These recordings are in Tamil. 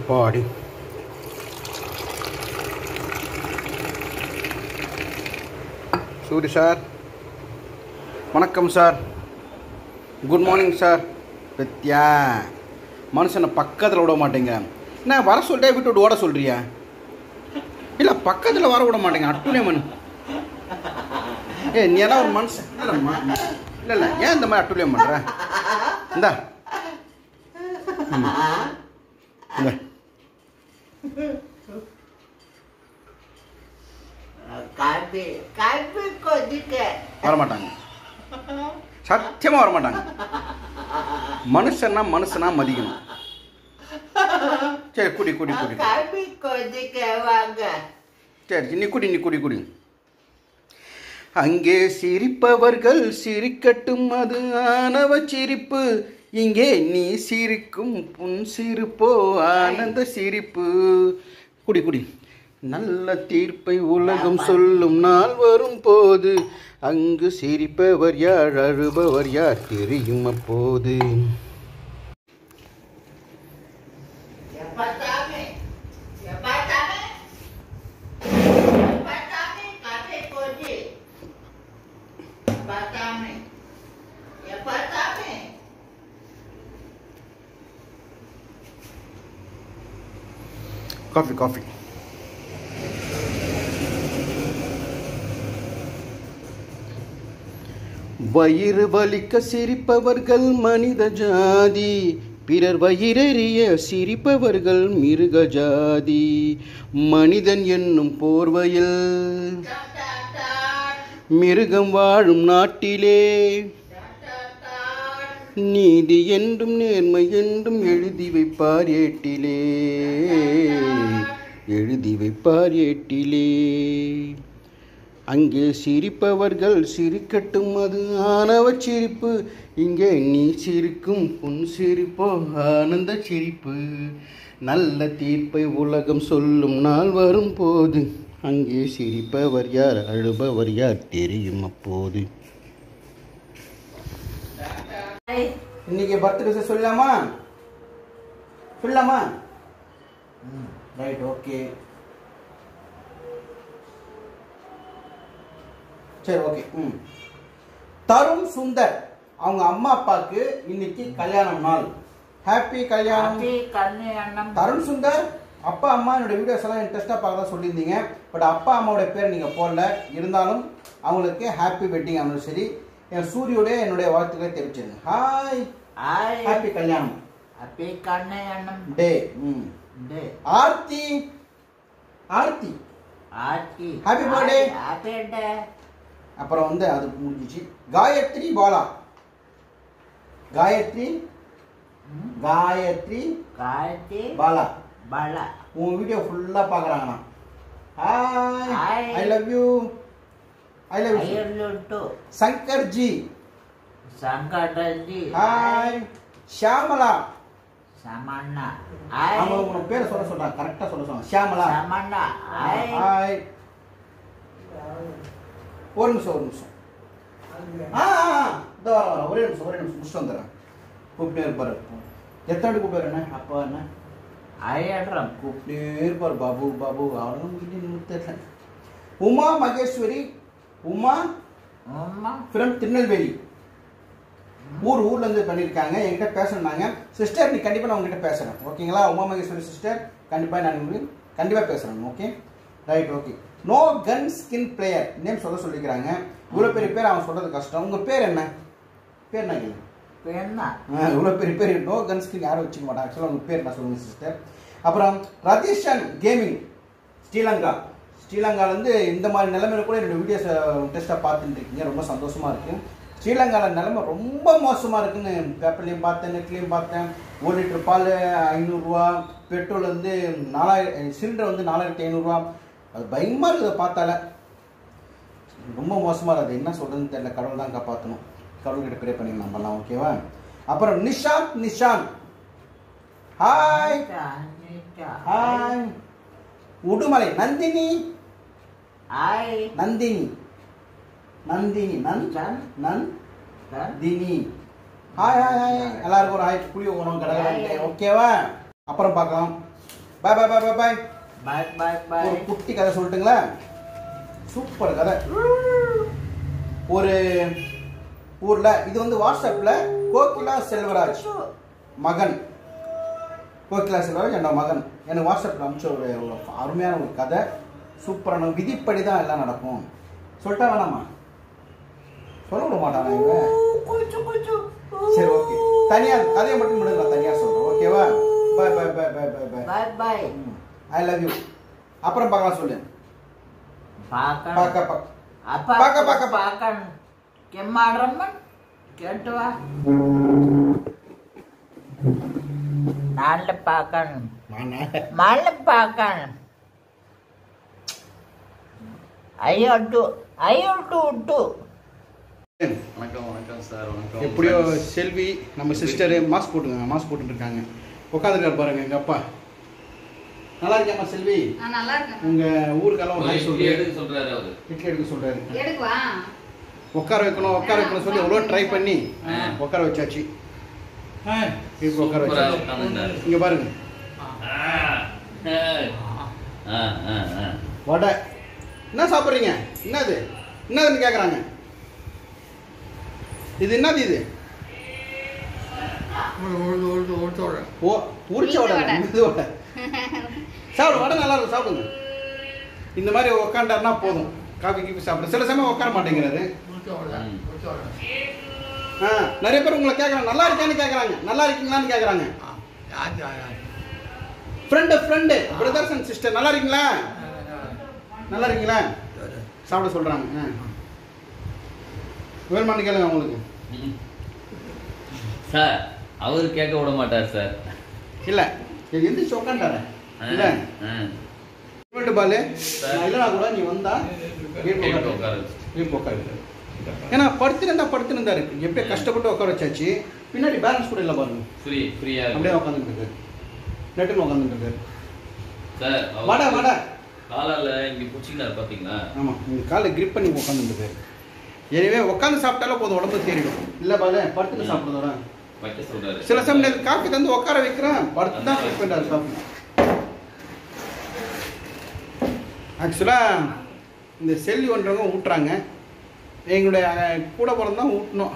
அப்பாடி சூரி சார் வணக்கம் சார் குட் மார்னிங் சார் பெத்தியா மனுஷனை பக்கத்தில் விட மாட்டேங்க என்ன வர சொல்லிட்டே விட்டு விட்டு ஓட சொல்றியா இல்லை பக்கத்தில் வர விட மாட்டேங்க அட்டுனே மனு ஏ நீ எல்லாம் ஒரு மனுஷன் இல்லைம்மா இல்லை இல்லை ஏன் இந்த மாதிரி அட்டுலியம் பண்ணுற இந்தா ம். இந்தா காப்பி காப்பி கொதிக்க வரமாட்டாங்க சத்தியமாக வரமாட்டாங்க மனுஷன்னா மனுஷனா மதிக்கணும் சரி குடி குடி குடி காப்பி கொதிக்க வாங்க சரி நீ குடி நீ குடி குடி அங்கே சிரிப்பவர்கள் சிரிக்கட்டும் அது ஆணவ சிரிப்பு இங்கே நீ சிரிக்கும் புன் சிரிப்போ ஆனந்த சிரிப்பு குடி குடி நல்ல தீர்ப்பை உலகம் சொல்லும் நாள் வரும் போது அங்கு சிரிப்பவர் யார் அழுபவர் யார் தெரியும் அப்போது எப்பத்தாமே எப்பத்தாமே எப்பத்தாமே காப்பி கொதி எப்பத்தாமே எப்பத்தாமே காஃபி காஃபி வயிறு வலிக்க சிரிப்பவர்கள் மனித ஜாதி பிறர் வயிறறிய சிரிப்பவர்கள் மிருக ஜாதி மனிதன் என்னும் போர்வையில் டாட் டாட் டாட் மிருகம் வாழும் நாட்டிலே டாட் டாட் டாட் நீதி என்றும் நேர்மை என்றும் எழுதி வைப்பார் ஏட்டிலே எழுதி வைப்பார் ஏட்டிலே அங்கே சிரிப்பவர்கள் சிரிக்கட்டும் அது ஆணவ சிரிப்பு இங்கே நீ சிரிக்கும் உன் சிரிப்போ ஆனந்த சிரிப்பு நல்ல தீர்ப்பை உலகம் சொல்லும் நாள் வரும் போது அங்கே சிரிப்பவர் யார் அழுபவர் யார் தெரியும் அப்போது இன்னைக்கு பர்த்டே சொல்லலாமா சொல்லலாமா ரைட் ஓகே சரி ஓகே ம் தருண் சுந்தர் அவங்க அம்மா அப்பாவுக்கு இன்னைக்கு கல்யாணம் நாள் ஹாப்பி கல்யாணம் காப்பி கண்ணு அண்ணம் தருண் சுந்தர் அப்பா அம்மா என்னோட வீடியோஸ் எல்லாம் இன்ட்ரெஸ்டாக பார்க்க சொல்லியிருந்தீங்க பட் அப்பா அம்மாவோட பேர் நீங்கள் போடல இருந்தாலும் அவங்களுக்கு ஹாப்பி வெட்டிங் அனிவர்சரி என் சூரியோட என்னுடைய வாழ்த்துக்களை தெரிவிச்சிருங்க ஹாய் ஹாய் ஹாப்பி கல்யாணம் காப்பி கண்ணு அண்ணம் டே ம் டே ஆர்த்தி ஆர்த்தி ஆச்சி Happy birthday. ஹாப்பி டே அப்புறம் வந்து அது முடிஞ்சிச்சு காயத்ரி பாலா காயத்ரி காயத்ரி காய்ச்சி பாலா பல உன் வீடியோ ஃபுல்லாக பார்க்குறாங்கண்ணா hi Hi. I love you I love you ஐயர்லுட்டு சங்கர் ஜி சங்கடஞ்சி ஹாய் ஷியாமலா சமண்ணா அவங்க ஹாய் உங்க பேரை சொல்ல சொல்றாங்க கரெக்டாக சொல்ல சொல்லுங்க ஷியாமலா சமண்ணா ஹாய் ஹாய் ஒரு நிமிஷம் ஒரு நிமிஷம் ஆ ஆ, ஆ. இதோ வர வர ஒரே நிமிஷம் ஒரே நிமிஷம் முடிச்சுட்டு வந்துடுறேன் கூப்பிட்டே இருப்பாரு எத்தனை கூப்பிடுறாரு என்ன அப்பா என்ன ஐயட்ரம் கூப்பிட்டே இருப்பார் பாபு பாபு அவனும் முடிஞ்சு நிமித்த உமா மகேஸ்வரி உமா அம்மா ஃப்ரம் திருநெல்வேலி ஊர் ஊர்ல இருந்து பண்ணியிருக்காங்க என்கிட்ட பேசணுனாங்க சிஸ்டர் நீ கண்டிப்பாக நான் உங்ககிட்ட பேசுகிறேன் ஓகேங்களா உமா மகேஸ்வரி சிஸ்டர் கண்டிப்பாக நான் உங்களுக்கு கண்டிப்பாக பேசுகிறேன் okay right okay no gun skin player name சொல்ல சொல்லிக்கிறாங்க இவ்வளோ பெரிய பேர் அவன் சொல்கிறது கஷ்டம் உங்கள் பேர் என்ன பேர் என்ன கேளு பெண்ணா இவ்வளோ பெரிய பேர் நோ கன் ஸ்கின் யாரும் வச்சுக்க மாட்டாங்க ஆக்சுவலாக உங்கள் பேர் நான் சொல்லுங்கள் சிஸ்டர் அப்புறம் ரதீஷன் கேமிங் ஸ்ரீலங்கா ஸ்ரீலங்காலேருந்து இந்த மாதிரி நிலைமையில கூட என்னோட வீடியோஸை டெஸ்ட்டாக பார்த்துட்டு இருக்கீங்க ரொம்ப சந்தோஷமாக இருக்குது ஸ்ரீலங்காவில் நிலைமை ரொம்ப மோசமாக இருக்குன்னு பேப்பர்லேயும் பார்த்தேன் நெட்லேயும் பார்த்தேன் ஒரு லிட்டர் பால் ஐநூறுரூவா பெட்ரோல் வந்து நாலாயிரம் சிலிண்டர் வந்து நாலாயிரத்தி ஐநூறுரூவா அது பயமாக இருக்குது அதை பார்த்தால ரொம்ப மோசமாக இருக்குது என்ன சொல்கிறதுன்னு தெரியல கடவுள் தான் காப்பாற்றணும் கடவுள்கிட்ட ப்ரே பண்ணி நம்மலாம் ஓகேவா அப்புறம் Nishanth Nishanth hi hi Udumalai Nandini hi Nandini Nandini நன் சன் நன் சன் தினி ஹாய் ஹாய் ஹாய் எல்லாருக்கும் ஒரு ஹாய் புளிய உணவு கடை ஓகேவா அப்புறம் பார்க்கலாம் பாய் பாய் பாய் பாய் பாய் பாய் பாய் ஒரு பாய் குட்டி கதை சொல்லட்டுங்களா சூப்பர் கதை ஒரு ஊர்ல இது வந்து வாட்ஸ்அப்ல கோகிலா செல்வராஜ் மகன் கோகிலா செல்வராஜ் என்னோட மகன் எனக்கு வாட்ஸ்அப்ல அனுப்பிச்ச ஒரு ஒரு அருமையான ஒரு கதை சூப்பரான விதிப்படி தான் எல்லாம் நடக்கும் சொல்லிட்டா வேணாமா சொல்ல விட மாட்டானா இவன் குச்சு குச்சு சரி ஓகே தனியா கதையை மட்டும் முடிஞ்சு நான் தனியா சொல்றேன் ஓகேவா பாய் பாய் பாய் பாய் பாய் பாய் பாய் பாய் ஐ லவ் யூ அப்புறம் பார்க்கலாம் சொல்லு பாக்கணும் பார்க்க பார்க்க அப்பா பாக்க, பாக்க. பாக்கணும் ಕೆಮ್ಮಾಡ್ರಮ್ಮ ಕೇಳ್ತವ நாலு பார்க்கணும் மழை பார்க்கணும் ஐயோட்டு ஐயோட்டு விட்டு வணக்கம் வணக்கம் சார் வணக்கம் எப்படியோ செல்வி நம்ம சிஸ்டரு மாஸ்க் போட்டுங்க மாஸ்க் போட்டுட்டு இருக்காங்க உட்காந்துருக்காரு பாருங்க எங்க அப்பா நல்லா இருக்கியாம்மா செல்வி நான் நல்லா இருக்கேன் உங்க ஊருக்கெல்லாம் ஒரு ஒரு ஹாய் இட்லி சொல்லு எடுக்க சொல்றாரு அவரு இட்லி எடுக்க சொல்றாரு எடுக்குவா உட்கார வைக்கணும் உட்கார வைக்கணும் சொல்லி எவ்வளோ ட்ரை பண்ணி ஆ. உட்கார வச்சாச்சு இப்போ உட்கார சூப்பரா வச்சாச்சு உட்கார்ந்துட்டாரு. இங்க பாருங்க ஆ, ஆ, ஆ. வடை என்ன சாப்பிட்றீங்க என்னது என்னதுன்னு கேட்குறாங்க இது என்னது இது ஓ உரிச்ச வடை வடை. இது வடை சாப்பிடு வடை நல்லா இருக்கும் சாப்பிடுங்க இந்த மாதிரி உட்காண்டாருன்னா போதும் காஃபி கீஃபி சாப்பிட சில சமயம் உட்கார மாட்டேங்கிறாரு ம். ஆ நிறைய பேர் உங்களை கேட்குறாங்க நல்லா இருக்கான்னு கேட்குறாங்க நல்லா இருக்கீங்களான்னு கேட்குறாங்க friend friend brothers and sister நல்லா இருக்கீங்களா நல்லா இருக்கீங்களா சாப்பிட சொல்கிறாங்க ஆ வேணுமான்னு கேளுங்க உங்களுக்கு ம். சார் அவரு கேட்க விட மாட்டார் சார் இல்லை இது எந்திரிச்சு உட்காண்டாரு இல்லை ஆ. வீட்டு பாலு நான் இல்லைனா கூட நீ வந்தா வீட்டு வீட்டுல உட்காரு உட்கார வச்சு. வீட்டு உட்காரு ஏன்னா படுத்துருந்தா படுத்துருந்தாரு எப்படியே கஷ்டப்பட்டு உட்கார வச்சாச்சு பின்னாடி பேலன்ஸ் கூட இல்லை பாருங்க ஃப்ரீ ஃப்ரீயா அப்படியே உட்காந்துட்டு இருக்காரு நெட்டுன்னு உட்காந்துட்டு இருக்காரு சார் அவர் வடை வடை காலால இங்க புடிச்சிக்கினாரு பாத்தீங்களா ஆமாம் இந்த காலை கிரிப் பண்ணி உட்காந்துட்டு இருக்காரு எனவே உட்காந்து சாப்பிட்டாலும் போதும் உடம்பு தேறிடும் இல்லை பாலு படுத்துட்டு சாப்பிடுறதோட வைக்க சொல்றாரு சில சமயம் நேத்து காஃபி தந்து உட்கார வைக்கிறேன் படுத்து தான் குக் பண்ணுறாரு காஃபி ஆக்சுவலாக இந்த செல்லி ஒன்றவங்க ஊட்டுறாங்க எங்களுடைய அஹ், கூட பிறந்தான் ஊட்டணும்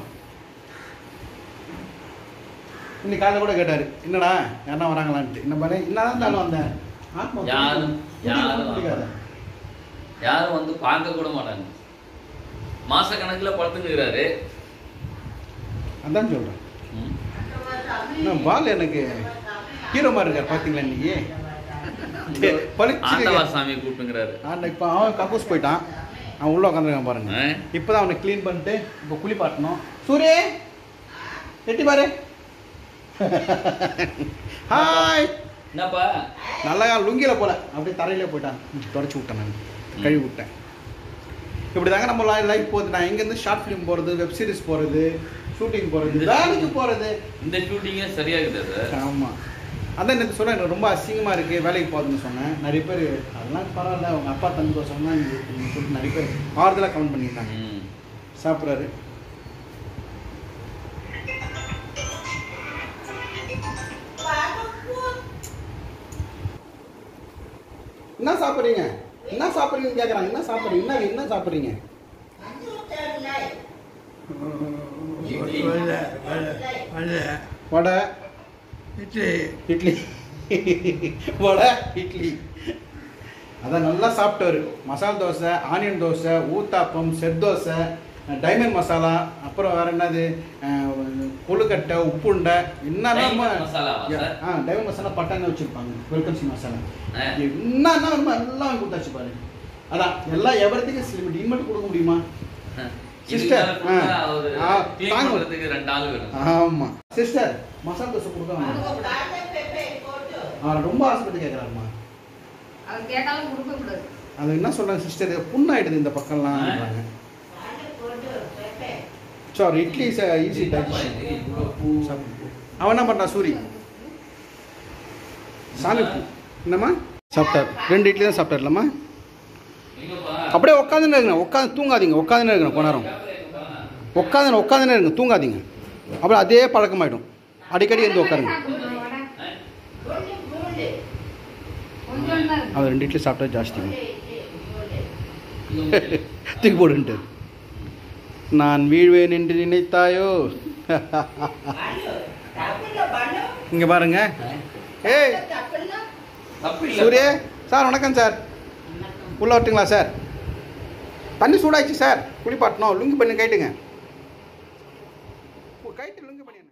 இன்னைக்கு காலைல கூட கேட்டார் என்னடா யாரா வராங்களான்ட்டு என்ன பாரு என்னதான் இருந்தாலும் வந்தேன் ஆத்மா யாரும் யாரும் பிடிக்காது யாரும் வந்து பார்க்க கூட மாட்டாங்க மாச கணக்குல படுத்துக்கிறாரு அதான் சொல்கிறேன் நான் பால் எனக்கு ஹீரோ மாதிரி இருக்கார் பார்த்தீங்களா இன்னைக்கு பளிச்சு ஆண்டவா சாமி கூப்பிட்டுங்கிறாரு ஆனா இப்போ அவன் கக்கூஸ் போயிட்டான் அவன் உள்ள உட்காந்துருக்கான் பாருங்க ஆ? இப்போதான் அவனை க்ளீன் பண்ணிட்டு இப்போ குளிப்பாட்டணும் சூரிய எட்டி பாரு ஹாய் என்னப்பா நல்லா லுங்கில போல அப்படியே தரையிலே போயிட்டான் தொடச்சி விட்டேன் நான் கழுவி விட்டேன் இப்படி தாங்க நம்ம லைஃப் போகுது நான் எங்கேருந்து ஷார்ட் ஃபிலிம் போகிறது வெப் சீரிஸ் போகிறது ஷூட்டிங் போகிறது இந்த வேலைக்கு போகிறது இந்த ஷூட்டிங்கே சரியா இருக்குது சார் ஆமாம் அதான் எனக்கு சொல்ல எனக்கு ரொம்ப அசிங்கமாக இருக்குது வேலைக்கு போகுதுன்னு சொன்னேன் நிறைய பேர் அதெல்லாம் பரவாயில்ல உங்கள் அப்பா தந்து போக சொன்னா நீ சொல்லிட்டு நிறைய பேர் ஆறுதலாக கமெண்ட் பண்ணியிருந்தாங்க ம். சாப்பிட்றாரு என்ன சாப்பிட்றீங்க என்ன சாப்பிட்றீங்கன்னு கேட்குறாங்க என்ன சாப்பிட்றீங்க என்ன என்ன சாப்பிட்றீங்க இட்லி. வடை இட்லி வடை இட்லி அதான் நல்லா சாப்பிட்டாரு masala dosa onion dosa uttapam set dosa diamond masala அப்புறம் வேற என்னது அஹ், கொழுக்கட்டை உப்புண்டை என்னென்ன Diamond மசாலாவா சார்? ஆ டைமண்ட் மசாலா பட்டாங்க வச்சிருப்பாங்க வெல்கம் சி மசாலா ஆ. என்னன்னா ரொம்ப எல்லாம் வாங்கி கொடுத்தாச்சு பாரு அதான் எல்லாம் எவரத்துக்கு லிமிட் இன்வெர்ட் கொடுக்க முடியுமா இதுக்கு Sister, மேல கொடுத்தா ஆ. அவரு ஆ, clean தாங்க. பண்றதுக்கு ரெண்டு ஆள் வேணும் ஆமா சிஸ்டர் மசால் தோசை கொடுக்க வேணாம் ஆ ரொம்ப ஆசைப்பட்டு கேட்குறாருமா அவர் கேட்டாலும் கொடுக்க கூடாது அது என்ன சொல்றாங்க சிஸ்டர் புண்ணாயிடுது இந்த பக்கம்லாம் sorry idli is easy digestion இவ்வளவு பூ. அவன் என்ன பண்ணா சூரி சாமி பூ என்னம்மா சாப்பிட்டார் ரெண்டு இட்லி தான் சாப்பிட்டார்லம்மா எங்கப்பா? அப்படியே உட்காந்துன்னு இருங்க உட்காந்து தூங்காதீங்க உட்காந்துன்னு இருங்க கொஞ்ச நேரம் உட்காந்து உட்காந்துன்னு இருங்க தூங்காதீங்க அப்புறம் அதே பழக்கமாயிடும் அடிக்கடி இருந்து உட்காருங்க தானே இருக்கு அவன் ரெண்டு இட்லி சாப்பிட்டா ஜாஸ்தி இந்த மாதிரி. தூக்கி போடுன்ட்டு நான் வீழ்வேன் என்று நினைத்தாயோ இங்க பாருங்க ஏய் தப்பு இல்ல சூரிய சார் வணக்கம் சார் உள்ள வரட்டுங்களா சார் தண்ணி சூடாச்சு சார் குளிப்பாட்டணும் லுங்கி பண்ணி கைட்டுங்க கைட்டு லுங்கி பண்ணி